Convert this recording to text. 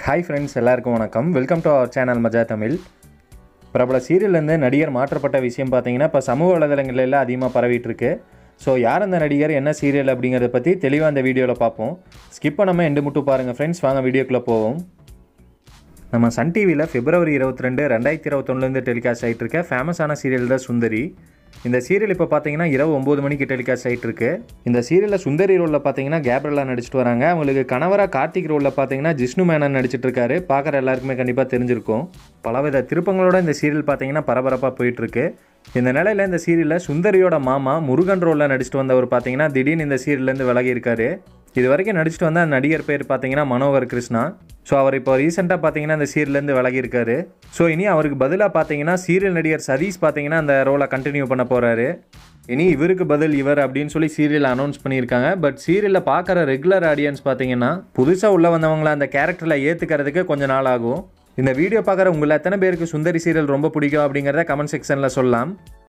hi friends எல்லாருக்கும் வணக்கம் welcome to our channel மஜா தமிழ் பிரபல சீரியல்லேருந்து நடிகர் மாற்றப்பட்ட விஷயம் பார்த்தீங்கன்னா இப்போ சமூக வலைதளங்கள்ல எல்லாம் அதிகமாக பரவிட்டு இருக்கு ஸோ யார் அந்த நடிகர் என்ன சீரியல் அப்படிங்கிறத பற்றி தெளிவாக அந்த வீடியோவில் பார்ப்போம் ஸ்கிப் பண்ணாமல் எண்டு மட்டும் பாருங்கள் ஃப்ரெண்ட்ஸ் வாங்க வீடியோக்குள்ளே போவோம் நம்ம சன் டிவியில் பிப்ரவரி இருபத்தி ரெண்டு ரெண்டாயிரத்தி இருபத்தொன்னுலேருந்து டெலிகாஸ்ட் ஆகிட்டு இருக்க ஃபேமஸான சீரியல் தான் சுந்தரி இந்த சீரியல் இப்போ பார்த்தீங்கன்னா இரவு ஒம்பது மணிக்கு டெலிகாஸ்ட் ஆகிட்டு இருக்கு இந்த சீரியலில் சுந்தரி ரோலில் பார்த்தீங்கன்னா கேப்ரலா நடிச்சிட்டு வராங்க அவங்களுக்கு கணவராக கார்த்திக் ரோலில் பார்த்தீங்கன்னா ஜிஷ்ணு மேனன் நடிச்சிட்டு இருக்காரு பார்க்குற எல்லாருக்குமே கண்டிப்பாக தெரிஞ்சிருக்கும் பலவித திருப்பங்களோட இந்த சீரியல் பார்த்தீங்கன்னா பரபரப்பாக போயிட்டு இருக்கு இந்த நிலையில் இந்த சீரியலில் சுந்தரியோட மாமா முருகன் ரோலில் நடிச்சிட்டு வந்தவர் பார்த்தீங்கன்னா திடீர்னு இந்த சீரியல்லேருந்து விலகி இருக்காரு இது வரைக்கும் நடிச்சிட்டு வந்த அந்த நடிகர் பேர் பார்த்தீங்கன்னா மனோகர் கிருஷ்ணா ஸோ அவர் இப்போ ரீசெண்டாக பார்த்தீங்கன்னா இந்த சீரியல்லேருந்து விலகி இருக்காரு ஸோ இனி அவருக்கு பதிலாக பார்த்தீங்கன்னா சீரியல் நடிகர் சதீஷ் பார்த்தீங்கன்னா அந்த ரோலை கண்டினியூ பண்ண போகிறாரு இனி இவருக்கு பதில் இவர் அப்படின்னு சொல்லி சீரியல் அனௌன்ஸ் பண்ணியிருக்காங்க பட் சீரியலில் பார்க்குற ரெகுலர் ஆடியன்ஸ் பார்த்தீங்கன்னா புதுசாக உள்ள வந்தவங்கள அந்த கேரக்டரில் ஏற்றுக்கிறதுக்கு கொஞ்ச நாள் ஆகும் இந்த வீடியோ பார்க்குற உங்களை எத்தனை பேருக்கு சுந்தரி சீரியல் ரொம்ப பிடிக்கும் அப்படிங்கிறத கமெண்ட் செக்ஷனில் சொல்லலாம்